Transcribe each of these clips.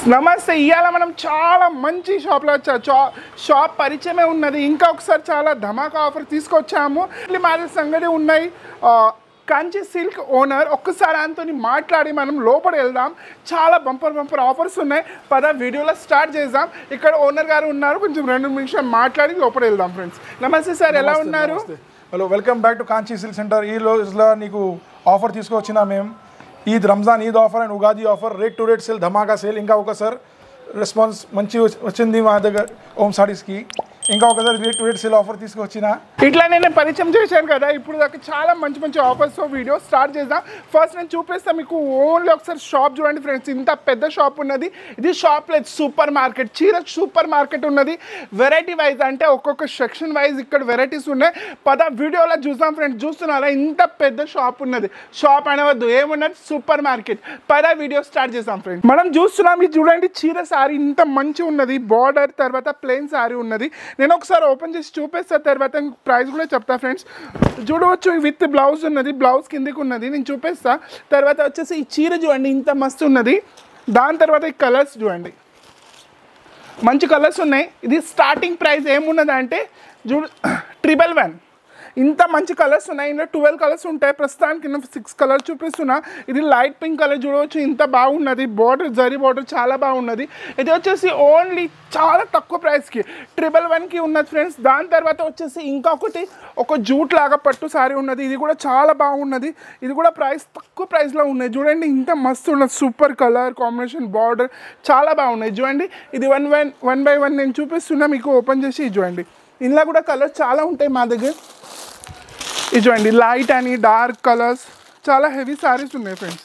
నమస్తే ఇవాళ మనం చాలా మంచి షాప్లో వచ్చా షా- షాప్ పరిచయమే ఉన్నది ఇంకా ఒకసారి చాలా ధమాకా ఆఫర్ తీసుకొచ్చాము ఇట్లా మాది సంగతి ఉన్నాయి ఆ, కంచి సిల్క్ ఓనర్ ఒక్కసారి ఆయనతో మాట్లాడి మనం లోపల వెళ్దాం చాలా బంపర్ బంపర్ ఆఫర్స్ ఉన్నాయి పద వీడియోలో స్టార్ట్ చేద్దాం ఇక్కడ ఓనర్ గారు ఉన్నారు కొంచెం రెండు నిమిషాలు మాట్లాడి లోపల వెళ్దాం ఫ్రెండ్స్ నమస్తే సార్ ఎలా ఉన్నారు hello welcome back to Kanchi silk centre ఈ రోజులో నీకు ఆఫర్ తీసుకొచ్చినా మేము Eid Ramzan Eid offer and Ugadi offer rate to rate sale ధమాకా సేల్ ఇంకా ఒకసారి రెస్పాన్స్ మంచి వచ్చి- వచ్చింది మా దగ్గర ఓమ్ సారీస్కి ఇంకా ఒకసారి rate to rate sale offer తీసుకొచ్చిన ఇట్లా నేను పరిచయం చేశాను కదా ఇప్పుడు దాకా చాలా మంచి మంచి ఆఫర్స్ వీడియో స్టార్ట్ చేద్దాం ఫస్ట్ నేను చూపిస్తాను మీకు ఓన్లీ ఒకసారి షాప్ చూడండి ఫ్రెండ్స్ ఇంత పెద్ద షాప్ ఉన్నది ఇది షాప్ లేదు సూపర్ మార్కెట్ చీర సూపర్ మార్కెట్ ఉన్నది వెరైటీ వైజ్ అంటే ఒక్కొక్క సెక్షన్ వైజ్ ఇక్కడ వెరైటీస్ ఉన్నాయి పద వీడియోలో చూసాం ఫ్రెండ్స్ చూస్తున్నారా ఇంత పెద్ద షాప్ ఉన్నది షాప్ అనవద్దు ఏమున్నది సూపర్ మార్కెట్ పద వీడియో స్టార్ట్ చేసాం ఫ్రెండ్స్ మనం చూస్తున్నాం ఇది చూడండి చీర సారీ ఇంత మంచి ఉన్నది బార్డర్ తర్వాత ప్లెయిన్ సారీ ఉన్నది నేను ఒకసారి ఓపెన్ చేసి చూపిస్తా తర్వాత ప్రైస్ కూడా చెప్తా ఫ్రెండ్స్ చూడవచ్చు విత్ బ్లౌజ్ ఉన్నది బ్లౌజ్ కిందకి ఉన్నది నేను చూపిస్తా తర్వాత వచ్చేసి ఈ చీర చూడండి ఇంత మస్తు ఉన్నది దాని తర్వాత ఈ కలర్స్ చూడండి మంచి కలర్స్ ఉన్నాయి ఇది స్టార్టింగ్ ప్రైస్ ఏమున్నది అంటే చూడు ట్రిపుల్ వన్ ఇంత మంచి కలర్స్ ఉన్నాయి ఇందులో ట్వెల్వ్ కలర్స్ ఉంటాయి ప్రస్తుతానికి నేను సిక్స్ కలర్స్ చూపిస్తున్నా ఇది లైట్ పింక్ కలర్ చూడవచ్చు ఇంత బాగున్నది బార్డర్ జరీ బార్డర్ చాలా బాగున్నది ఇది వచ్చేసి ఓన్లీ చాలా తక్కువ ప్రైస్కి ట్రిపుల్ వన్కి ఉన్నది ఫ్రెండ్స్ దాని తర్వాత వచ్చేసి ఇంకొకటి ఒక జూట్ లాగా పట్టు సారీ ఉన్నది ఇది కూడా చాలా బాగున్నది ఇది కూడా ప్రైస్ తక్కువ ప్రైస్లో ఉన్నాయి చూడండి ఇంత మస్తు ఉన్నది సూపర్ కలర్ కాంబినేషన్ బార్డర్ చాలా బాగున్నాయి చూడండి ఇది one one one by one నేను చూపిస్తున్నా మీకు ఓపెన్ చేసి ఇది చూడండి ఇందులో కూడా కలర్స్ చాలా ఉంటాయి మా దగ్గర ఇది చూడండి లైట్ అని డార్క్ కలర్స్ చాలా హెవీ సారీస్ ఉన్నాయి ఫ్రెండ్స్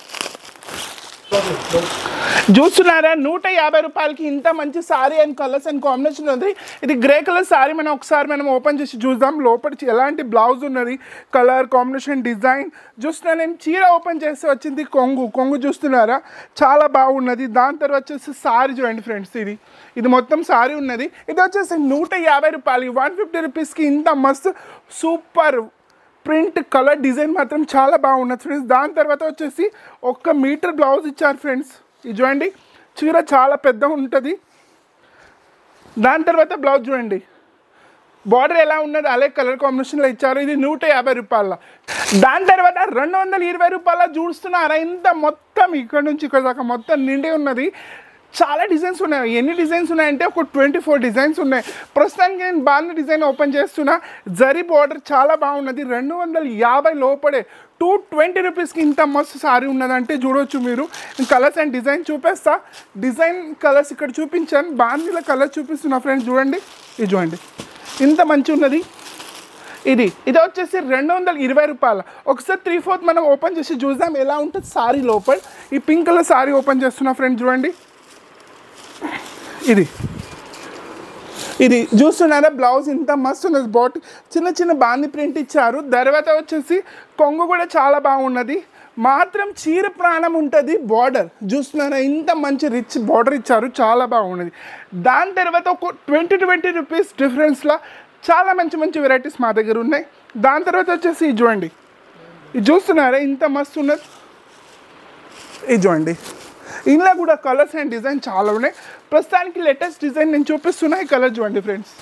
చూస్తున్నారా నూట యాభై రూపాయలకి ఇంత మంచి sari and colours and combination ఉంది ఇది గ్రే కలర్ సారీ మనం ఒకసారి మనం ఓపెన్ చేసి చూద్దాం లోపల ఎలాంటి బ్లౌజ్ ఉన్నది కలర్ కాంబినేషన్ డిజైన్ చూస్తున్నా నేను చీర ఓపెన్ చేస్తే వచ్చింది కొంగు కొంగు చూస్తున్నారా చాలా బాగున్నది దాని తర్వాత వచ్చేసి సారీ చూడండి ఫ్రెండ్స్ ఇది ఇది మొత్తం సారీ ఉన్నది ఇది వచ్చేసి నూట యాభై రూపాయలు వన్ ఫిఫ్టీ రూపీస్కి ఇంత మస్తు సూపర్ ప్రింట్ కలర్ డిజైన్ మాత్రం చాలా బాగున్నది ఫ్రెండ్స్ దాని తర్వాత వచ్చేసి ఒక్క మీటర్ బ్లౌజ్ ఇచ్చారు ఫ్రెండ్స్ ఇది చూడండి చీర చాలా పెద్ద ఉంటుంది దాని తర్వాత బ్లౌజ్ చూడండి బార్డర్ ఎలా ఉన్నది అలాగే కలర్ కాంబినేషన్లో ఇచ్చారు ఇది నూట యాభై రూపాయల దాని తర్వాత రెండు వందల ఇరవై రూపాయల చూస్తున్నారా ఇంత మొత్తం ఇక్కడ నుంచి ఇక్కడ దాకా మొత్తం నిండి ఉన్నది చాలా డిజైన్స్ ఉన్నాయి ఎన్ని డిజైన్స్ ఉన్నాయంటే ఒక ట్వంటీ ఫోర్ డిజైన్స్ ఉన్నాయి ప్రస్తుతానికి నేను బాగా డిజైన్ ఓపెన్ చేస్తున్నా జరీ బార్డర్ చాలా బాగున్నది రెండు వందల యాభై లోపడే టూ ట్వంటీ రూపీస్కి ఇంత మస్తు సారీ ఉన్నదంటే చూడొచ్చు మీరు కలర్స్ అండ్ డిజైన్ చూపిస్తా డిజైన్ కలర్స్ ఇక్కడ చూపించాను బాందీల కలర్ చూపిస్తున్నా ఫ్రెండ్స్ చూడండి ఇది చూడండి ఇంత మంచి ఉన్నది ఇది ఇది వచ్చేసి రెండు వందల ఇరవై రూపాయలు ఒకసారి త్రీ ఫోర్త్ మనం ఓపెన్ చేసి చూద్దాం ఎలా ఉంటుంది సారీ లోపల ఈ పింక్ కలర్ సారీ ఓపెన్ చేస్తున్నా ఫ్రెండ్ చూడండి ఇది ఇది చూస్తున్నారా బ్లౌజ్ ఇంత మస్తు ఉన్నది బాట్ చిన్న చిన్న బాంది ప్రింట్ ఇచ్చారు తర్వాత వచ్చేసి కొంగు కూడా చాలా బాగున్నది మాత్రం చీర ప్రాణం ఉంటుంది బార్డర్ చూస్తున్నారా ఇంత మంచి రిచ్ బార్డర్ ఇచ్చారు చాలా బాగున్నది దాని తర్వాత ఒక ట్వంటీ ట్వంటీ రూపీస్ డిఫరెన్స్లో చాలా మంచి మంచి వెరైటీస్ మా దగ్గర ఉన్నాయి దాని తర్వాత వచ్చేసి ఇది చూడండి ఇది చూస్తున్నారా ఇంత మస్తు ఉన్నది ఇది చూడండి ఇందులో కూడా కలర్స్ అండ్ డిజైన్ చాలా ఉన్నాయి ప్రస్తుతానికి లేటెస్ట్ డిజైన్ నేను చూపిస్తున్నా ఈ కలర్ చూడండి ఫ్రెండ్స్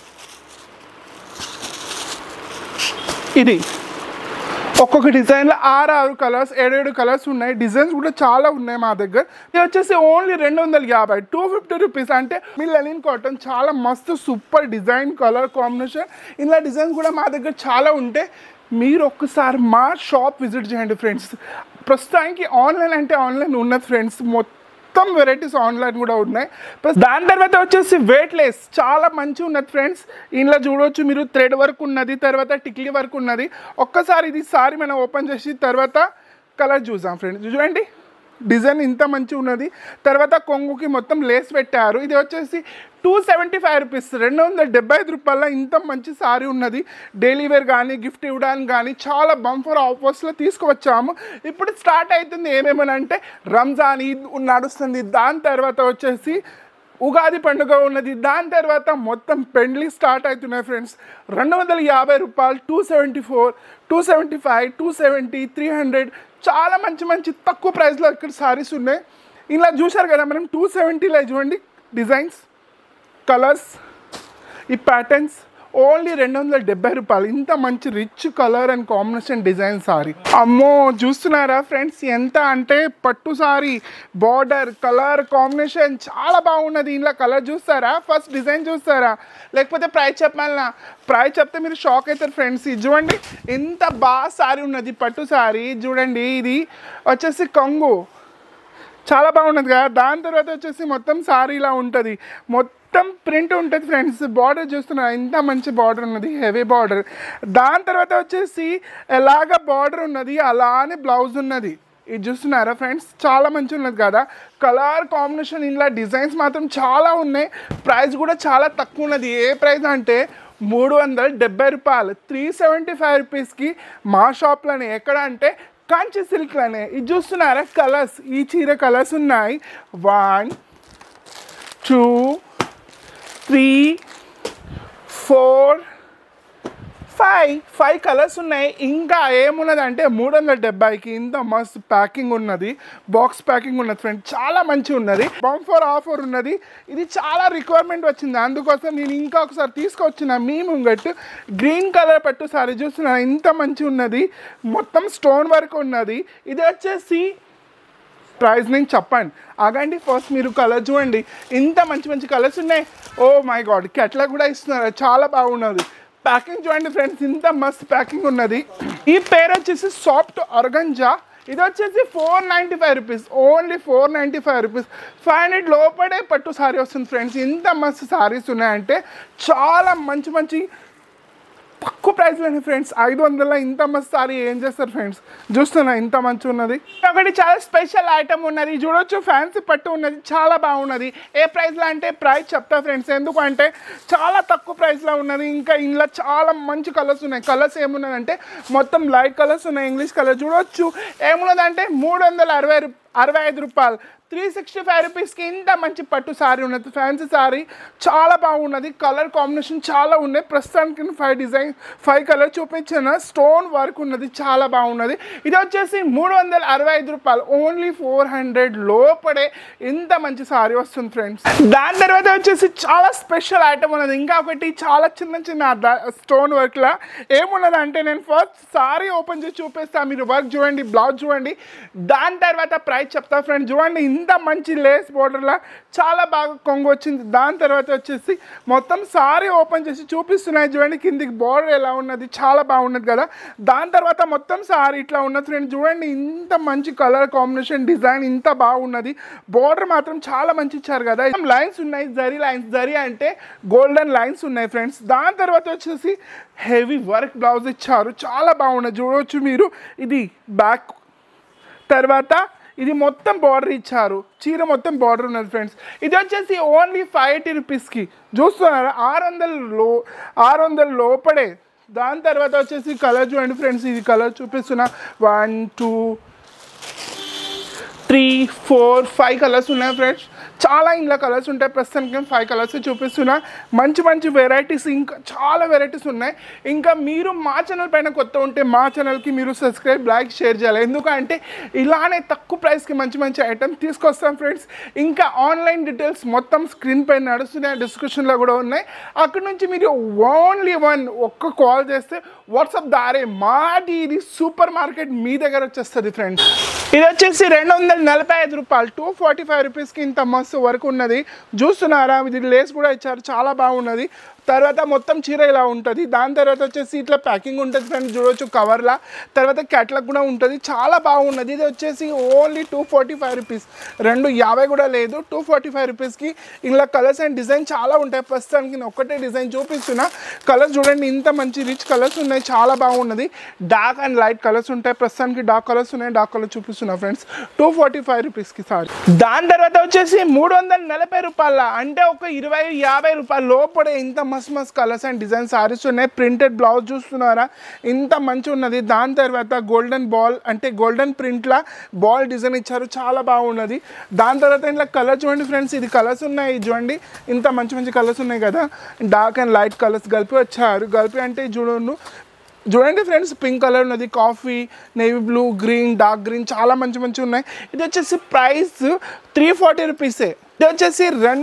ఇది ఒక్కొక్క డిజైన్లో ఆరు ఆరు కలర్స్ ఏడేడు కలర్స్ ఉన్నాయి డిజైన్స్ కూడా చాలా ఉన్నాయి మా దగ్గర ఇది వచ్చేసి ఓన్లీ రెండు వందల యాభై టూ ఫిఫ్టీ రూపీస్ అంటే మీ లెనిన్ కాటన్ చాలా మస్తు సూపర్ డిజైన్ కలర్ కాంబినేషన్ ఇలా డిజైన్స్ కూడా మా దగ్గర చాలా ఉంటాయి మీరు ఒక్కసారి మా షాప్ విజిట్ చేయండి ఫ్రెండ్స్ ప్రస్తుతానికి ఆన్లైన్ అంటే ఆన్లైన్ ఉన్నది ఫ్రెండ్స్ మొత్తం మొత్తం వెరైటీస్ ఆన్లైన్ కూడా ఉన్నాయి ప్లస్ దాని తర్వాత వచ్చేసి వెయిట్ లెస్ చాలా మంచిగా ఉన్నది ఫ్రెండ్స్ ఇంట్లో చూడవచ్చు మీరు థ్రెడ్ వర్క్ ఉన్నది తర్వాత టిక్లీ వర్క్ ఉన్నది ఒక్కసారి ఇది సారి మనం ఓపెన్ చేసి తర్వాత కలర్ చూసాం ఫ్రెండ్స్ చూడండి డిజైన్ ఇంత మంచిగా ఉన్నది తర్వాత కొంగుకి మొత్తం లేస్ పెట్టారు ఇది వచ్చేసి టూ సెవెంటీ ఫైవ్ రూపీస్ రెండు వందల డెబ్బై ఐదు రూపాయల ఇంత మంచి సారీ ఉన్నది డైలీ వేర్ కానీ గిఫ్ట్ ఇవ్వడానికి కానీ చాలా బంఫర్ ఆఫర్స్లో తీసుకువచ్చాము ఇప్పుడు స్టార్ట్ అవుతుంది ఏమేమనంటే రంజాన్ ఈద్ నడుస్తుంది దాని తర్వాత వచ్చేసి ఉగాది పండుగ ఉన్నది దాని తర్వాత మొత్తం పెండ్లి స్టార్ట్ అవుతున్నాయి ఫ్రెండ్స్ రెండు వందల యాభై రూపాయలు two seventy four two seventy five two seventy three hundred చాలా మంచి మంచి తక్కువ ప్రైస్లో ఇక్కడ సారీస్ ఉన్నాయి ఇలా చూశారు కదా మనం టూ సెవెంటీలో చూడండి డిజైన్స్ కలర్స్ ఈ ప్యాటర్న్స్ ఓన్లీ రెండు వందల డెబ్బై రూపాయలు ఇంత మంచి rich colour and combination design sari అమ్మో చూస్తున్నారా ఫ్రెండ్స్ ఎంత అంటే పట్టు సారీ బార్డర్ కలర్ కాంబినేషన్ చాలా బాగున్నది ఇంట్లో కలర్ చూస్తారా ఫస్ట్ డిజైన్ చూస్తారా లేకపోతే ప్రైస్ చెప్పాలనా ప్రైస్ చెప్తే మీరు షాక్ అవుతారు ఫ్రెండ్స్ ఇది చూడండి ఎంత బాగా సారీ ఉన్నది పట్టు సారీ చూడండి ఇది వచ్చేసి కంగు చాలా బాగున్నది కదా దాని తర్వాత వచ్చేసి మొత్తం సారీ ఇలా ఉంటుంది మొత్తం ప్రింట్ ఉంటుంది ఫ్రెండ్స్ బార్డర్ చూస్తున్నారు ఎంత మంచి బార్డర్ ఉన్నది హెవీ బార్డర్ దాని తర్వాత వచ్చేసి ఎలాగ బార్డర్ ఉన్నది అలానే బ్లౌజ్ ఉన్నది ఇది చూస్తున్నారా ఫ్రెండ్స్ చాలా మంచి ఉన్నది కదా కలర్ కాంబినేషన్ ఇలా డిజైన్స్ మాత్రం చాలా ఉన్నాయి ప్రైస్ కూడా చాలా తక్కువ ఉన్నది ఏ ప్రైస్ అంటే మూడు వందల డెబ్బై రూపాయలు త్రీ సెవెంటీ ఫైవ్ రూపీస్కి మా షాప్లోనే ఎక్కడ అంటే కంచి సిల్క్లోనే ఇది చూస్తున్నారా కలర్స్ ఈ చీర కలర్స్ ఉన్నాయి one two three four five five colours ఉన్నాయి ఇంకా ఏమున్నది అంటే మూడు వందల డెబ్బైకి ఇంత మస్తు ప్యాకింగ్ ఉన్నది బాక్స్ ప్యాకింగ్ ఉన్నది ఫ్రెండ్ చాలా మంచిగా ఉన్నది బంఫర్ ఆఫర్ ఉన్నది ఇది చాలా రిక్వైర్మెంట్ వచ్చింది అందుకోసం నేను ఇంకా ఒకసారి తీసుకొచ్చిన మీ ముంగట్టు గ్రీన్ కలర్ పట్టు సారీ చూస్తున్నా ఇంత మంచి ఉన్నది మొత్తం స్టోన్ వర్క్ ఉన్నది ఇది వచ్చేసి ప్రైస్ నేను చెప్పండి ఆగండి ఫస్ట్ మీరు కలర్ చూడండి ఇంత మంచి మంచి కలర్స్ ఉన్నాయి ఓ మై గాడ్ కెట్లా కూడా ఇస్తున్నారు చాలా బాగున్నది ప్యాకింగ్ చూడండి ఫ్రెండ్స్ ఇంత మస్త్ ప్యాకింగ్ ఉన్నది ఈ పేరు వచ్చేసి సాఫ్ట్ అర్గంజా ఇది వచ్చేసి four ninety five rupees only four ninety five rupees five hundred లోపడే పట్టు సారీ వస్తుంది ఫ్రెండ్స్ ఇంత మస్తు సారీస్ ఉన్నాయంటే చాలా మంచి మంచి తక్కువ ప్రైస్లోనే ఫ్రెండ్స్ ఐదు వందల ఇంత మస్తు సారీ ఏం చేస్తారు ఫ్రెండ్స్ చూస్తున్నా ఇంత మంచి ఉన్నది ఒకటి చాలా స్పెషల్ ఐటమ్ ఉన్నది చూడొచ్చు ఫ్యాన్సీ పట్టు ఉన్నది చాలా బాగున్నది ఏ ప్రైస్లో అంటే ప్రైస్ చెప్తా ఫ్రెండ్స్ ఎందుకంటే చాలా తక్కువ ప్రైస్లో ఉన్నది ఇంకా ఇందులో చాలా మంచి కలర్స్ ఉన్నాయి కలర్స్ ఏమున్నదంటే మొత్తం లైట్ కలర్స్ ఉన్నాయి ఇంగ్లీష్ కలర్ చూడొచ్చు ఏమున్నదంటే మూడు వందల అరవై రూ అరవై ఐదు రూపాయలు త్రీ సిక్స్టీ ఫైవ్ రూపీస్కి ఇంత మంచి పట్టు సారీ ఉన్నది ఫ్యాన్సీ సారీ చాలా బాగున్నది కలర్ కాంబినేషన్ చాలా ఉన్నాయి ప్రస్తుతానికి ఫైవ్ డిజైన్ ఫైవ్ కలర్ చూపించిన స్టోన్ వర్క్ ఉన్నది చాలా బాగున్నది ఇది వచ్చేసి మూడు వందల అరవై ఐదు రూపాయలు ఓన్లీ ఫోర్ హండ్రెడ్ లోపడే ఇంత మంచి సారీ వస్తుంది ఫ్రెండ్స్ దాని తర్వాత వచ్చేసి చాలా స్పెషల్ ఐటమ్ ఉన్నది ఇంకా ఒకటి చాలా చిన్న చిన్న స్టోన్ వర్క్లా ఏమున్నది అంటే నేను ఫస్ట్ సారీ ఓపెన్ చేసి చూపిస్తాను మీరు వర్క్ చూడండి బ్లౌజ్ చూడండి దాని తర్వాత ప్రైస్ చెప్తా ఫ్రెండ్ చూడండి ఇంత మంచి లేస్ బోర్డర్లా చాలా బాగా కొంగు వచ్చింది దాని తర్వాత వచ్చేసి మొత్తం సారీ ఓపెన్ చేసి చూపిస్తున్నాయి చూడండి కిందికి బోర్డర్ ఎలా ఉన్నది చాలా బాగున్నది కదా దాని తర్వాత మొత్తం సారీ ఇట్లా ఉన్నది ఫ్రెండ్ చూడండి ఇంత మంచి కలర్ కాంబినేషన్ డిజైన్ ఇంత బాగున్నది బోర్డర్ మాత్రం చాలా మంచి ఇచ్చారు కదా లైన్స్ ఉన్నాయి జరీ లైన్స్ జరీ అంటే గోల్డెన్ లైన్స్ ఉన్నాయి ఫ్రెండ్స్ దాని తర్వాత వచ్చేసి హెవీ వర్క్ బ్లౌజ్ ఇచ్చారు చాలా బాగున్నది చూడవచ్చు మీరు ఇది బ్యాక్ తర్వాత ఇది మొత్తం బార్డర్ ఇచ్చారు చీర మొత్తం బార్డర్ ఉన్నది ఫ్రెండ్స్ ఇది వచ్చేసి ఓన్లీ ఫైవ్ ఎయిటీ రూపీస్కి చూస్తున్నారా ఆరు వందల లో ఆరు వందల లోపడే దాని తర్వాత వచ్చేసి కలర్ చూడండి ఫ్రెండ్స్ ఇది కలర్ చూపిస్తున్నా one two three four five colours ఉన్నాయి ఫ్రెండ్స్ చాలా ఇంట్లో కలర్స్ ఉంటాయి ప్రస్తుతానికి ఫైవ్ కలర్స్ చూపిస్తున్నా మంచి మంచి వెరైటీస్ ఇంకా చాలా వెరైటీస్ ఉన్నాయి ఇంకా మీరు మా ఛానల్ పైన కొత్త ఉంటే మా ఛానల్కి మీరు సబ్స్క్రైబ్ లైక్ షేర్ చేయాలి ఎందుకంటే ఇలానే తక్కువ ప్రైస్కి మంచి మంచి ఐటమ్ తీసుకొస్తాం ఫ్రెండ్స్ ఇంకా ఆన్లైన్ డీటెయిల్స్ మొత్తం స్క్రీన్ పైన నడుస్తున్నాయి డిస్క్రిప్షన్లో కూడా ఉన్నాయి అక్కడ నుంచి మీరు ఓన్లీ వన్ ఒక్క కాల్ చేస్తే వాట్సాప్ దారే మాది ఇది సూపర్ మార్కెట్ మీ దగ్గర వచ్చేస్తుంది ఫ్రెండ్స్ ఇది వచ్చేసి రెండు వందల నలభై ఐదు రూపాయలు టూ ఫార్టీ ఫైవ్ రూపీస్కి ఇంత మస్తు వర్క్ ఉన్నది చూస్తున్నారా ఇది లేస్ కూడా ఇచ్చారు చాలా బాగున్నది తర్వాత మొత్తం చీర ఇలా ఉంటుంది దాని తర్వాత వచ్చేసి ఇట్లా ప్యాకింగ్ ఉంటుంది ఫ్రెండ్స్ చూడొచ్చు కవర్లా తర్వాత క్యాట్లాగ్ కూడా ఉంటుంది చాలా బాగున్నది ఇది వచ్చేసి only two forty five rupees రెండు యాభై కూడా లేదు టూ ఫార్టీ ఫైవ్ రూపీస్కి ఇలా కలర్స్ అండ్ డిజైన్ చాలా ఉంటాయి ప్రస్తుతానికి నేను ఒక్కటే డిజైన్ చూపిస్తున్నా కలర్స్ చూడండి ఇంత మంచి రిచ్ కలర్స్ ఉన్నాయి చాలా బాగున్నది డార్క్ అండ్ లైట్ కలర్స్ ఉంటాయి ప్రస్తుతానికి డార్క్ కలర్స్ ఉన్నాయి డార్క్ కలర్ చూపిస్తున్నా ఫ్రెండ్స్ టూ ఫార్టీ ఫైవ్ రూపీస్కి సారీ దాని తర్వాత వచ్చేసి మూడు వందల నలభై రూపాయల అంటే ఒక ఇరవై యాభై రూపాయల లోపడే ఇంత మస్తు మస్తు కలర్స్ అండ్ డిజైన్ సారీస్ ఉన్నాయి ప్రింటెడ్ బ్లౌజ్ చూస్తున్నారా ఇంత మంచి ఉన్నది దాని తర్వాత గోల్డెన్ బాల్ అంటే గోల్డెన్ ప్రింట్లా బాల్ డిజైన్ ఇచ్చారు చాలా బాగున్నది దాని తర్వాత ఇంట్లో కలర్ చూడండి ఫ్రెండ్స్ ఇది కలర్స్ ఉన్నాయి ఇది చూడండి ఇంత మంచి మంచి కలర్స్ ఉన్నాయి కదా డార్క్ అండ్ లైట్ కలర్స్ కలిపి వచ్చారు కలిపి అంటే చూడండి చూడండి ఫ్రెండ్స్ పింక్ కలర్ ఉన్నది coffee navy blue green dark green చాలా మంచి మంచి ఉన్నాయి ఇది వచ్చేసి ప్రైస్ త్రీ ఫార్టీ రూపీసే ఇది వచ్చేసి రెండు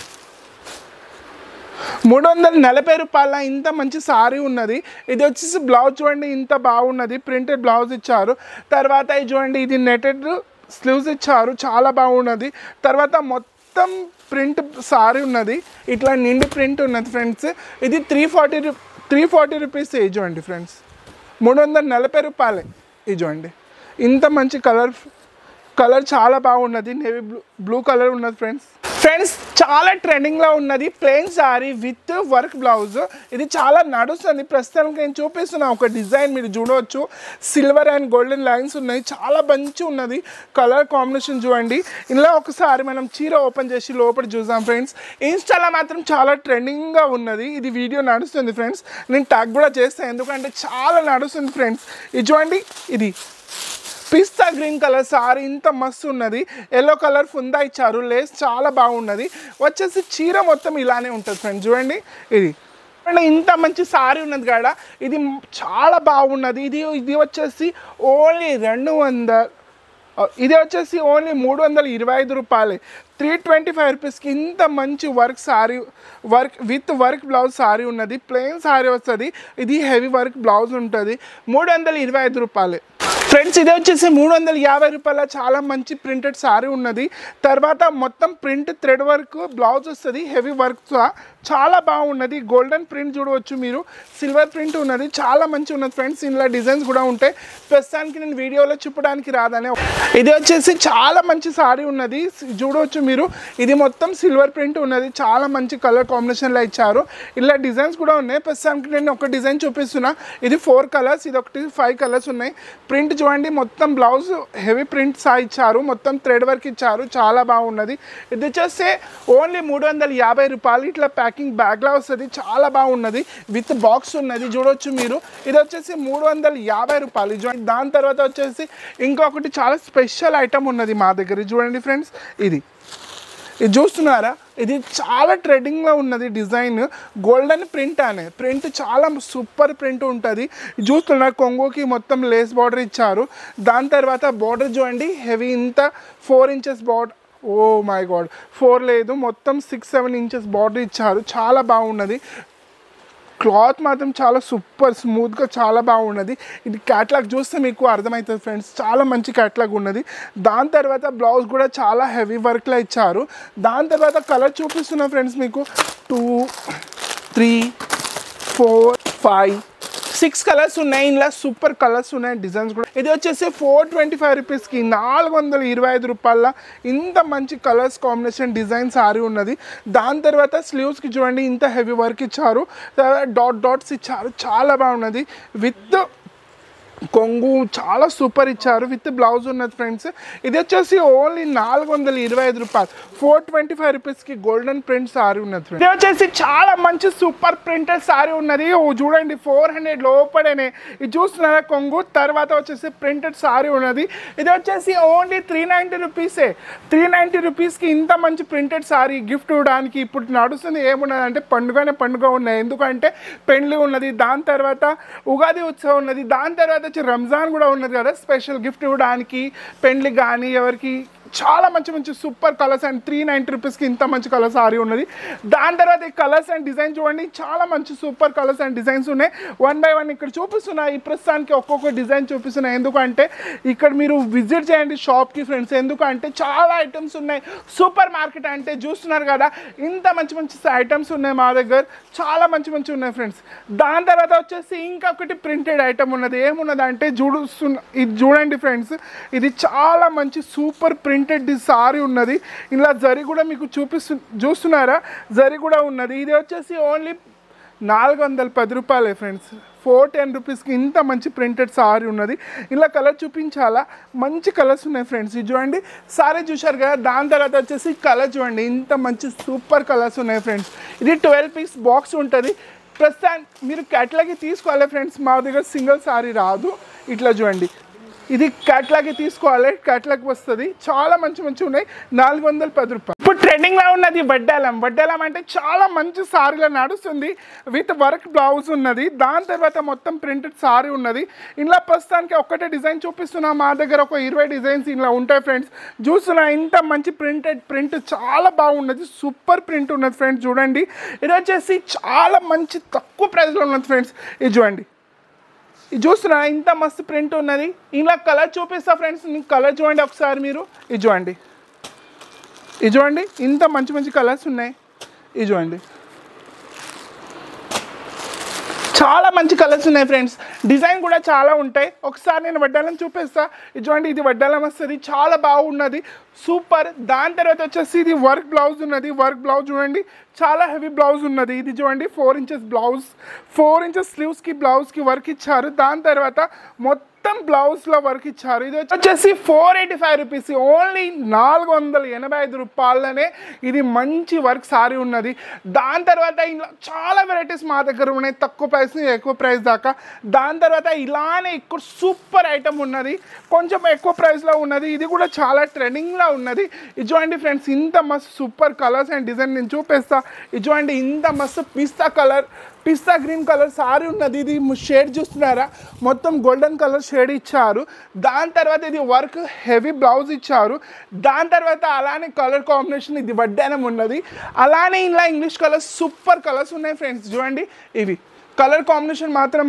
మూడు వందల నలభై రూపాయల ఇంత మంచి సారీ ఉన్నది ఇది వచ్చేసి బ్లౌజ్ చూడండి ఇంత బాగున్నది ప్రింటెడ్ బ్లౌజ్ ఇచ్చారు తర్వాత ఇది చూడండి ఇది నెటెడ్ స్లీవ్స్ ఇచ్చారు చాలా బాగున్నది తర్వాత మొత్తం ప్రింట్ సారీ ఉన్నది ఇట్లా నిండి ప్రింట్ ఉన్నది ఫ్రెండ్స్ ఇది త్రీ ఫార్టీ రూ త్రీ ఫార్టీ రూపీస్ ఇది చూడండి ఫ్రెండ్స్ మూడు వందల నలభై రూపాయలే ఇది చూడండి ఇంత మంచి కలర్ కలర్ చాలా బాగున్నది నేవీ బ్లూ బ్లూ కలర్ ఉన్నది ఫ్రెండ్స్ ఫ్రెండ్స్ చాలా ట్రెండింగ్లో ఉన్నది plain sari with work blouse ఇది చాలా నడుస్తుంది ప్రస్తుతానికి నేను చూపిస్తున్నా ఒక డిజైన్ మీరు చూడవచ్చు సిల్వర్ అండ్ గోల్డెన్ లైన్స్ ఉన్నాయి చాలా మంచి ఉన్నది కలర్ కాంబినేషన్ చూడండి ఇలా ఒకసారి మనం చీర ఓపెన్ చేసి లోపల చూసాం ఫ్రెండ్స్ ఇన్స్టాలో మాత్రం చాలా ట్రెండింగ్గా ఉన్నది ఇది వీడియో నడుస్తుంది ఫ్రెండ్స్ నేను ట్యాగ్ కూడా చేస్తాను ఎందుకంటే చాలా నడుస్తుంది ఫ్రెండ్స్ ఇది చూడండి ఇది పిస్తా గ్రీన్ కలర్ సారీ ఇంత మస్తు ఉన్నది ఎల్లో కలర్ ఫుందా ఇచ్చారు లేస్ చాలా బాగున్నది వచ్చేసి చీర మొత్తం ఇలానే ఉంటుంది ఫ్రెండ్స్ చూడండి ఇది అండ్ ఇంత మంచి సారీ ఉన్నది కాడ ఇది చాలా బాగున్నది ఇది ఇది వచ్చేసి ఓన్లీ రెండు వందల ఇది వచ్చేసి ఓన్లీ మూడు వందల ఇరవై ఐదు రూపాయలే త్రీ ట్వంటీ ఫైవ్ రూపీస్కి ఇంత మంచి work sari work with work blouse sari ఉన్నది ప్లెయిన్ సారీ వస్తుంది ఇది హెవీ వర్క్ బ్లౌజ్ ఉంటుంది మూడు వందల ఇరవై ఐదు రూపాయలే ఫ్రెండ్స్ ఇది వచ్చేసి మూడు వందల యాభై రూపాయల చాలా మంచి ప్రింటెడ్ సారీ ఉన్నది తర్వాత మొత్తం ప్రింట్ థ్రెడ్ వర్క్ బ్లౌజ్ వస్తుంది హెవీ వర్క్ చాలా బాగున్నది గోల్డెన్ ప్రింట్ చూడవచ్చు మీరు సిల్వర్ ప్రింట్ ఉన్నది చాలా మంచి ఉన్నది ఫ్రెండ్స్ ఇందులో డిజైన్స్ కూడా ఉంటాయి ప్రస్తుతానికి నేను వీడియోలో చూపడానికి రాదనే ఇది వచ్చేసి చాలా మంచి సారీ ఉన్నది చూడవచ్చు మీరు ఇది మొత్తం సిల్వర్ ప్రింట్ ఉన్నది చాలా మంచి కలర్ కాంబినేషన్లో ఇచ్చారు ఇలా డిజైన్స్ కూడా ఉన్నాయి ప్రస్తుతానికి నేను ఒక డిజైన్ చూపిస్తున్నా ఇది ఫోర్ కలర్స్ ఇది ఒకటి ఫైవ్ కలర్స్ ఉన్నాయి ప్రింట్ చూడండి మొత్తం బ్లౌజ్ హెవీ ప్రింట్ సా ఇచ్చారు మొత్తం థ్రెడ్ వర్క్ ఇచ్చారు చాలా బాగున్నది ఇది వచ్చేసి ఓన్లీ మూడు వందల యాభై రూపాయలు ఇట్లా ప్యాకింగ్ బ్యాగ్లా వస్తుంది చాలా బాగున్నది విత్ బాక్స్ ఉన్నది చూడొచ్చు మీరు ఇది వచ్చేసి మూడు వందల యాభై రూపాయలు ఇది చూడండి దాని తర్వాత వచ్చేసి ఇంకొకటి చాలా స్పెషల్ ఐటమ్ ఉన్నది మా దగ్గర ఇది చూడండి ఫ్రెండ్స్ ఇది ఇది చూస్తున్నారా ఇది చాలా ట్రెండింగ్లో ఉన్నది డిజైన్ గోల్డెన్ ప్రింట్ అనే ప్రింట్ చాలా సూపర్ ప్రింట్ ఉంటుంది చూస్తున్నారు కొంగుకి మొత్తం లేస్ బార్డర్ ఇచ్చారు దాని తర్వాత బార్డర్ చూడండి హెవీ ఇంత four inches border oh my god four లేదు మొత్తం సిక్స్ సెవెన్ ఇంచెస్ బార్డర్ ఇచ్చారు చాలా బాగున్నది క్లాత్ మాత్రం చాలా సూపర్ స్మూత్గా చాలా బాగున్నది ఇది క్యాట్లాగ్ చూస్తే మీకు అర్థమవుతుంది ఫ్రెండ్స్ చాలా మంచి క్యాట్లాగ్ ఉన్నది దాని తర్వాత బ్లౌజ్ కూడా చాలా హెవీ వర్క్లో ఇచ్చారు దాని తర్వాత కలర్ చూపిస్తున్నా ఫ్రెండ్స్ మీకు two three four five six colours ఉన్నాయి ఇందులో సూపర్ కలర్స్ ఉన్నాయి డిజైన్స్ కూడా ఇది వచ్చేసి ఫోర్ ట్వంటీ ఫైవ్ రూపీస్కి నాలుగు వందల ఇరవై ఐదు రూపాయల ఇంత మంచి కలర్స్ కాంబినేషన్ డిజైన్ సారీ ఉన్నది దాని తర్వాత స్లీవ్స్కి చూడండి ఇంత హెవీ వర్క్ ఇచ్చారు డాట్ డాట్స్ ఇచ్చారు చాలా బాగున్నది విత్ కొంగు చాలా సూపర్ ఇచ్చారు విత్ బ్లౌజ్ ఉన్నది ఫ్రెండ్స్ ఇది వచ్చేసి ఓన్లీ నాలుగు వందల ఇరవై ఐదు రూపాయలు ఫోర్ ట్వంటీ ఫైవ్ రూపీస్కి గోల్డెన్ ప్రింట్ సారీ ఉన్నది friends. ఇది వచ్చేసి చాలా మంచి సూపర్ ప్రింటెడ్ సారీ ఉన్నది ఓ చూడండి ఫోర్ హండ్రెడ్ లోపడనే ఇది చూస్తున్నారా కొంగు తర్వాత వచ్చేసి ప్రింటెడ్ సారీ ఉన్నది ఇది వచ్చేసి ఓన్లీ త్రీ నైంటీ రూపీసే త్రీ నైంటీ రూపీస్కి ఇంత మంచి ప్రింటెడ్ సారీ గిఫ్ట్ ఇవ్వడానికి ఇప్పుడు నడుస్తుంది ఏమున్నది అంటే పండుగనే పండుగ ఉన్నాయి ఎందుకంటే పెళ్లి ఉన్నది దాని తర్వాత ఉగాది ఉత్సవం ఉన్నది దాని తర్వాత వచ్చి రంజాన్ కూడా ఉన్నది కదా స్పెషల్ గిఫ్ట్ ఇవ్వడానికి పెళ్లి కానీ ఎవరికి చాలా మంచి మంచి super colours and three ninety రూపీస్కి ఇంత మంచి కలర్ సారీ ఉన్నది దాని తర్వాత ఈ కలర్స్ అండ్ డిజైన్ చూడండి చాలా మంచి సూపర్ కలర్స్ అండ్ డిజైన్స్ ఉన్నాయి వన్ బై వన్ ఇక్కడ చూపిస్తున్నా ఈ ప్రస్తుతానికి ఒక్కొక్క డిజైన్ చూపిస్తున్నా ఎందుకంటే ఇక్కడ మీరు విజిట్ చేయండి షాప్కి ఫ్రెండ్స్ ఎందుకంటే చాలా ఐటమ్స్ ఉన్నాయి సూపర్ మార్కెట్ అంటే చూస్తున్నారు కదా ఇంత మంచి మంచి ఐటమ్స్ ఉన్నాయి మా దగ్గర చాలా మంచి మంచి ఉన్నాయి ఫ్రెండ్స్ దాని తర్వాత వచ్చేసి ఇంకొకటి ప్రింటెడ్ ఐటమ్ ఉన్నది ఏమున్నది అంటే చూడుస్తున్న ఇది చూడండి ఫ్రెండ్స్ ఇది చాలా మంచి సూపర్ ప్రింటెడ్ సారీ ఉన్నది ఇలా జరి కూడా మీకు చూపిస్తు చూస్తున్నారా జరి కూడా ఉన్నది ఇది వచ్చేసి ఓన్లీ నాలుగు వందల పది రూపాయలే ఫ్రెండ్స్ ఫోర్ టెన్ రూపీస్కి ఇంత మంచి ప్రింటెడ్ సారీ ఉన్నది ఇలా కలర్ చూపించాలా మంచి కలర్స్ ఉన్నాయి ఫ్రెండ్స్ ఇది చూడండి సారీ చూశారు కదా దాని తర్వాత వచ్చేసి కలర్ చూడండి ఇంత మంచి సూపర్ కలర్స్ ఉన్నాయి ఫ్రెండ్స్ ఇది ట్వెల్వ్ పీస్ బాక్స్ ఉంటుంది ప్రస్తుతానికి మీరు కేటలాగి తీసుకోవాలి ఫ్రెండ్స్ మా దగ్గర సింగిల్ సారీ రాదు ఇట్లా చూడండి ఇది క్యాట్లాగే తీసుకోవాలి క్యాట్లాగ్ వస్తుంది చాలా మంచి మంచి ఉన్నాయి నాలుగు వందల పది రూపాయలు ఇప్పుడు ట్రెండింగ్లో ఉన్నది వడ్డాలం వడ్డాలం అంటే చాలా మంచి సారీలో నడుస్తుంది విత్ వర్క్ బ్లౌజ్ ఉన్నది దాని తర్వాత మొత్తం ప్రింటెడ్ సారీ ఉన్నది ఇంట్లో ప్రస్తుతానికి ఒక్కటే డిజైన్ చూపిస్తున్నా మా దగ్గర ఒక ఇరవై డిజైన్స్ ఇలా ఉంటాయి ఫ్రెండ్స్ చూస్తున్నా ఇంత మంచి ప్రింటెడ్ ప్రింట్ చాలా బాగున్నది సూపర్ ప్రింట్ ఉన్నది ఫ్రెండ్స్ చూడండి ఇది వచ్చేసి చాలా మంచి తక్కువ ప్రైస్లో ఉన్నది ఫ్రెండ్స్ ఇది చూడండి ఇది చూస్తున్నా ఇంత మస్తు ప్రింట్ ఉన్నది ఇలా కలర్ చూపిస్తా ఫ్రెండ్స్ మీకు కలర్ చూడండి ఒకసారి మీరు ఇది చూడండి ఇది చూడండి ఇంత మంచి మంచి కలర్స్ ఉన్నాయి ఇది చూడండి చాలా మంచి కలర్స్ ఉన్నాయి ఫ్రెండ్స్ డిజైన్ కూడా చాలా ఉంటాయి ఒకసారి నేను వడ్డాలం చూపిస్తా ఇది చూడండి ఇది వడ్డాలం వస్తుంది చాలా బాగున్నది సూపర్ దాని తర్వాత వచ్చేసి ఇది వర్క్ బ్లౌజ్ ఉన్నది వర్క్ బ్లౌజ్ చూడండి చాలా హెవీ బ్లౌజ్ ఉన్నది ఇది చూడండి four inches blouse four inches స్లీవ్స్కి బ్లౌజ్కి వర్క్ ఇచ్చారు దాని తర్వాత మొత్తం బ్లౌజ్లో వర్క్ ఇచ్చారు ఇది వచ్చేసి four eighty five rupees only నాలుగు వందల ఎనభై ఐదు రూపాయలనే ఇది మంచి వర్క్ సారీ ఉన్నది దాని తర్వాత ఇందులో చాలా వెరైటీస్ మా దగ్గర ఉన్నాయి తక్కువ ప్రైస్ నుంచి ఎక్కువ ప్రైస్ దాకా దాని తర్వాత ఇలానే ఎక్కువ సూపర్ ఐటమ్ ఉన్నది కొంచెం ఎక్కువ ప్రైస్లో ఉన్నది ఇది కూడా చాలా ట్రెండింగ్లో ఉన్నది ఇది చూడండి ఫ్రెండ్స్ ఇంత మస్తు సూపర్ కలర్స్ అండ్ డిజైన్ నేను చూపిస్తా ఇది చూడండి ఇంత మస్తు పిస్తా కలర్ పిస్తా గ్రీన్ కలర్ సారీ ఉన్నది ఇది షేడ్ చూస్తున్నారా మొత్తం గోల్డెన్ కలర్ షేడ్ ఇచ్చారు దాని తర్వాత ఇది వర్క్ హెవీ బ్లౌజ్ ఇచ్చారు దాని తర్వాత అలానే కలర్ కాంబినేషన్ ఇది వడ్డానం ఉన్నది అలానే ఇలా ఇంగ్లీష్ కలర్స్ సూపర్ కలర్స్ ఉన్నాయి ఫ్రెండ్స్ చూడండి ఇవి కలర్ కాంబినేషన్ మాత్రం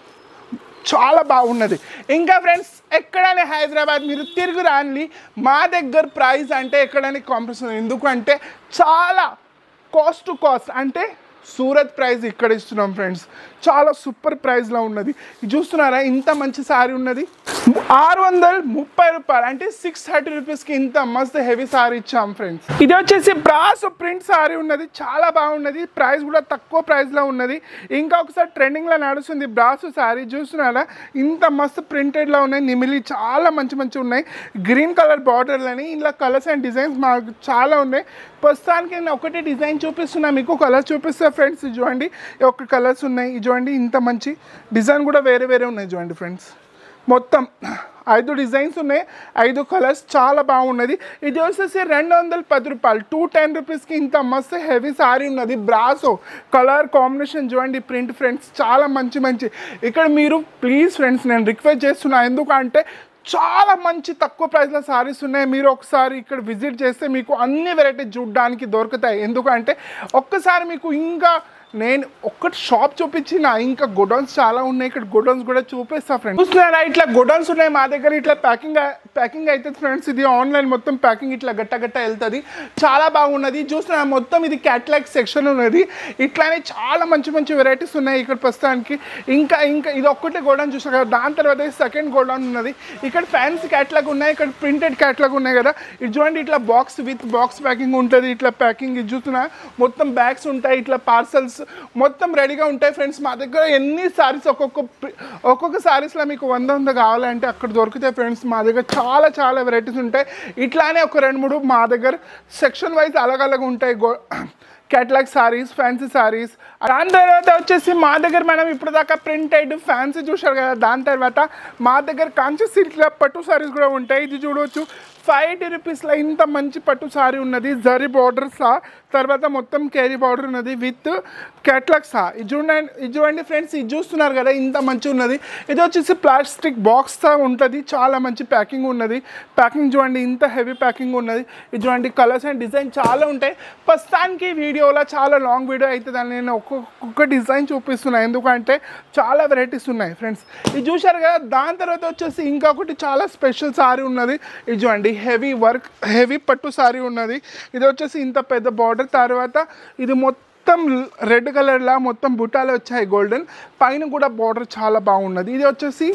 చాలా బాగున్నది ఇంకా ఫ్రెండ్స్ ఎక్కడైనా హైదరాబాద్ మీరు తిరిగి రాని మా దగ్గర ప్రైస్ అంటే ఎక్కడైనా కాంపిటీషన్ ఎందుకంటే చాలా కాస్ట్ టు కాస్ట్ అంటే సూరత్ ప్రైస్ ఇక్కడ ఇస్తున్నాం ఫ్రెండ్స్ చాలా సూపర్ ప్రైస్లో ఉన్నది ఇది చూస్తున్నారా ఇంత మంచి సారీ ఉన్నది ఆరు వందల ముప్పై రూపాయలు అంటే సిక్స్ థర్టీ రూపీస్కి ఇంత మస్తు హెవీ సారీ ఇచ్చాం ఫ్రెండ్స్ ఇది వచ్చేసి బ్రాస్ ప్రింట్ సారీ ఉన్నది చాలా బాగున్నది ప్రైస్ కూడా తక్కువ ప్రైస్లో ఉన్నది ఇంకా ఒకసారి ట్రెండింగ్లో నడుస్తుంది బ్రాస్ సారీ చూస్తున్నారా ఇంత మస్తు ప్రింటెడ్లో ఉన్నాయి నిమిలి చాలా మంచి మంచి ఉన్నాయి గ్రీన్ కలర్ బార్డర్లని ఇలా కలర్స్ అండ్ డిజైన్స్ మాకు చాలా ఉన్నాయి ప్రస్తుతానికి నేను ఒకటి డిజైన్ చూపిస్తున్నా మీకు కలర్ చూపిస్తా ఫ్రెండ్స్ ఇది చూడండి ఒక కలర్స్ ఉన్నాయి ఇది చూడండి ఇంత మంచి డిజైన్ కూడా వేరే వేరే ఉన్నాయి చూడండి ఫ్రెండ్స్ మొత్తం ఐదు డిజైన్స్ ఉన్నాయి ఐదు కలర్స్ చాలా బాగున్నది ఇది వచ్చేసి రెండు వందల పది రూపాయలు టూ టెన్ రూపీస్కి ఇంత మస్తు హెవీ సారీ ఉన్నది బ్రాసో కలర్ కాంబినేషన్ చూడండి ప్రింట్ ఫ్రెండ్స్ చాలా మంచి మంచి ఇక్కడ మీరు ప్లీజ్ ఫ్రెండ్స్ నేను రిక్వెస్ట్ చేస్తున్నా ఎందుకంటే చాలా మంచి తక్కువ ప్రైస్లో సారీస్ ఉన్నాయి మీరు ఒకసారి ఇక్కడ విజిట్ చేస్తే మీకు అన్ని వెరైటీ చూడడానికి దొరుకుతాయి ఎందుకంటే ఒక్కసారి మీకు ఇంకా నేను ఒక్కటి షాప్ చూపించిన ఇంకా గొడౌన్స్ చాలా ఉన్నాయి ఇక్కడ గొడౌన్స్ కూడా చూపిస్తా ఫ్రెండ్స్ చూస్తున్నారా ఇట్లా గొడౌన్స్ ఉన్నాయి మా దగ్గర ఇట్లా ప్యాకింగ్ ప్యాకింగ్ అవుతుంది ఫ్రెండ్స్ ఇది ఆన్లైన్ మొత్తం ప్యాకింగ్ ఇట్లా గట్ట గట్ట వెళ్తుంది చాలా బాగున్నది చూస్తున్నా మొత్తం ఇది క్యాట్లాగ్ సెక్షన్ ఉన్నది ఇట్లానే చాలా మంచి మంచి వెరైటీస్ ఉన్నాయి ఇక్కడ ప్రస్తుతానికి ఇంకా ఇంకా ఇది ఒక్కటే గోడౌన్ చూసారు కదా దాని తర్వాత సెకండ్ గోడౌన్ ఉన్నది ఇక్కడ ఫ్యాన్సీ క్యాట్లాగ్ ఉన్నాయి ఇక్కడ ప్రింటెడ్ క్యాట్లాగ్ ఉన్నాయి కదా ఇది చూడండి ఇట్లా బాక్స్ విత్ బాక్స్ ప్యాకింగ్ ఉంటుంది ఇట్లా ప్యాకింగ్ ఇది చూస్తున్నా మొత్తం బ్యాగ్స్ ఉంటాయి ఇట్లా పార్సల్స్ మొత్తం రెడీగా ఉంటాయి ఫ్రెండ్స్ మా దగ్గర ఎన్ని సారీస్ ఒక్కొక్క ప్రి- ఒక్కొక్క సారీస్లో మీకు వంద వంద కావాలంటే అక్కడ దొరుకుతాయి ఫ్రెండ్స్ మా దగ్గర చాలా చాలా వెరైటీస్ ఉంటాయి ఇట్లానే ఒక రెండు మూడు మా దగ్గర సెక్షన్ వైజ్ అలగ్ అలగ్ ఉంటాయి గో క్యాట్లాగ్ సారీస్ ఫ్యాన్సీ సారీస్ దాని తర్వాత వచ్చేసి మా దగ్గర మనం ఇప్పుడు దాకా ప్రింటెడ్ ఫ్యాన్సీ చూశారు కదా దాని తర్వాత మా దగ్గర కాంచి సిల్క్లో పట్టు సారీస్ కూడా ఉంటాయి ఇది చూడవచ్చు ఫైవ్ ఎయిటీ రూపీస్లో ఇంత మంచి పట్టు సారీ ఉన్నది జరీ బార్డర్స్ తర్వాత మొత్తం క్యారీ బార్డర్ ఉన్నది విత్ క్యాట్లాగ్స్ ఇది చూడండి ఇది చూడండి ఫ్రెండ్స్ ఇది చూస్తున్నారు కదా ఇంత మంచి ఉన్నది ఇది వచ్చేసి ప్లాస్టిక్ బాక్స్ ఉంటుంది చాలా మంచి ప్యాకింగ్ ఉన్నది ప్యాకింగ్ చూడండి ఇంత హెవీ ప్యాకింగ్ ఉన్నది ఇది చూడండి కలర్స్ అండ్ డిజైన్ చాలా ఉంటాయి ప్రస్తుతానికి వీడియోలో చాలా లాంగ్ వీడియో అవుతుందని నేను ఒక్కొక్క డిజైన్ చూపిస్తున్నాను ఎందుకంటే చాలా వెరైటీస్ ఉన్నాయి ఫ్రెండ్స్ ఇది చూశారు కదా దాని తర్వాత వచ్చేసి ఇంకొకటి చాలా స్పెషల్ సారీ ఉన్నది ఇది చూడండి హెవీ వర్క్ హెవీ పట్టు సారీ ఉన్నది ఇది వచ్చేసి ఇంత పెద్ద బార్డర్ తర్వాత ఇది మొత్తం రెడ్ కలర్లా మొత్తం బుట్టాలు వచ్చాయి గోల్డెన్ పైన కూడా బార్డర్ చాలా బాగున్నది ఇది వచ్చేసి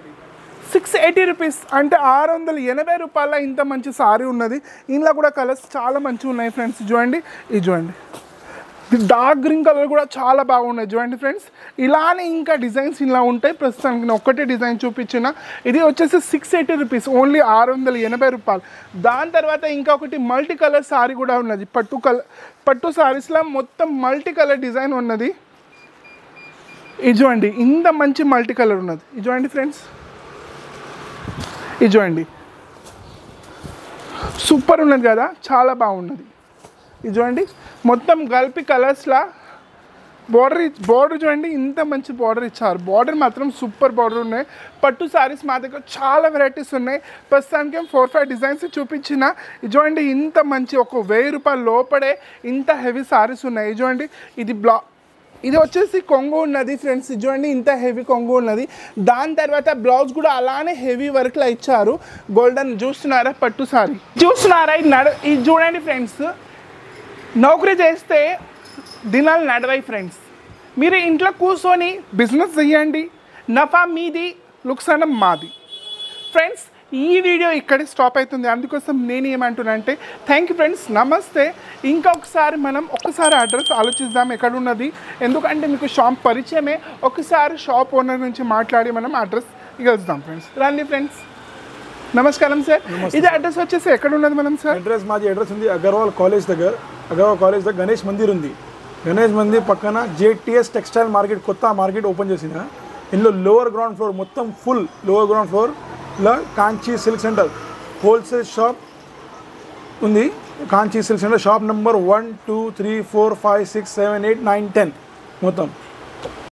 సిక్స్ ఎయిటీ రూపీస్ అంటే ఆరు వందల ఎనభై రూపాయల ఇంత మంచి సారీ ఉన్నది ఇందులో కూడా కలర్స్ చాలా మంచిగా ఉన్నాయి ఫ్రెండ్స్ చూడండి ఇది చూడండి డార్క్ గ్రీన్ కలర్ కూడా చాలా బాగున్నాయి చూడండి ఫ్రెండ్స్ ఇలానే ఇంకా డిజైన్స్ ఇలా ఉంటాయి ప్రస్తుతానికి నేను ఒక్కటే డిజైన్ చూపించిన ఇది వచ్చేసి సిక్స్ ఎయిటీ రూపీస్ ఓన్లీ ఆరు వందల ఎనభై రూపాయలు దాని తర్వాత ఇంకొకటి మల్టీ కలర్ సారీ కూడా ఉన్నది పట్టు కలర్ పట్టు సారీస్లో మొత్తం మల్టీ కలర్ డిజైన్ ఉన్నది ఇది చూడండి ఇంత మంచి మల్టీ కలర్ ఉన్నది ఇది చూడండి ఫ్రెండ్స్ ఇది చూడండి సూపర్ ఉన్నది కదా చాలా బాగున్నది ఇది చూడండి మొత్తం కలిపి కలర్స్లా బార్డర్ బార్డర్ చూడండి ఇంత మంచి బార్డర్ ఇచ్చారు బార్డర్ మాత్రం సూపర్ బార్డర్ ఉన్నాయి పట్టు సారీస్ మా దగ్గర చాలా వెరైటీస్ ఉన్నాయి ప్రస్తుతానికి ఫోర్ ఫైవ్ డిజైన్స్ చూపించిన ఇది చూడండి ఇంత మంచి ఒక వెయ్యి రూపాయల లోపడే ఇంత హెవీ సారీస్ ఉన్నాయి ఇది చూడండి ఇది బ్లా ఇది వచ్చేసి కొంగు ఉన్నది ఫ్రెండ్స్ ఇది చూడండి ఇంత హెవీ కొంగు ఉన్నది దాని తర్వాత బ్లౌజ్ కూడా అలానే హెవీ వర్క్లో ఇచ్చారు గోల్డెన్ చూస్తున్నారా పట్టు సారీ చూస్తున్నారా ఇది నడ ఇది చూడండి ఫ్రెండ్స్ నౌకరీ చేస్తే దినాలు నడవాయి ఫ్రెండ్స్ మీరు ఇంట్లో కూర్చొని బిజినెస్ చెయ్యండి నఫా మీది లుక్సానం మాది ఫ్రెండ్స్ ఈ వీడియో ఇక్కడే స్టాప్ అవుతుంది అందుకోసం నేను ఏమంటున్నానంటే థ్యాంక్ యూ ఫ్రెండ్స్ నమస్తే ఇంకా ఒకసారి మనం ఒకసారి అడ్రస్ ఆలోచిద్దాం ఎక్కడ ఉన్నది ఎందుకంటే మీకు షాప్ పరిచయమే ఒకసారి షాప్ ఓనర్ నుంచి మాట్లాడి మనం అడ్రస్ వెళ్దాం ఫ్రెండ్స్ రండి ఫ్రెండ్స్ నమస్కారం సార్ ఇది అడ్రస్ వచ్చేసి ఎక్కడ ఉన్నది మనం సార్ అడ్రస్ మాది అడ్రస్ ఉంది అగర్వాల్ కాలేజ్ దగ్గర అగర్వాల్ కాలేజ్ దగ్గర గణేష్ మందిర్ ఉంది గణేష్ మందిర్ పక్కన జేటీఎస్ టెక్స్టైల్ మార్కెట్ కొత్త మార్కెట్ ఓపెన్ చేసిన ఇందులో లోవర్ గ్రౌండ్ ఫ్లోర్ మొత్తం ఫుల్ లోవర్ గ్రౌండ్ ఫ్లోర్లో Kanchi silk centre wholesale shop ఉంది Kanchi silk centre shop number one two three four five six seven eight nine ten మొత్తం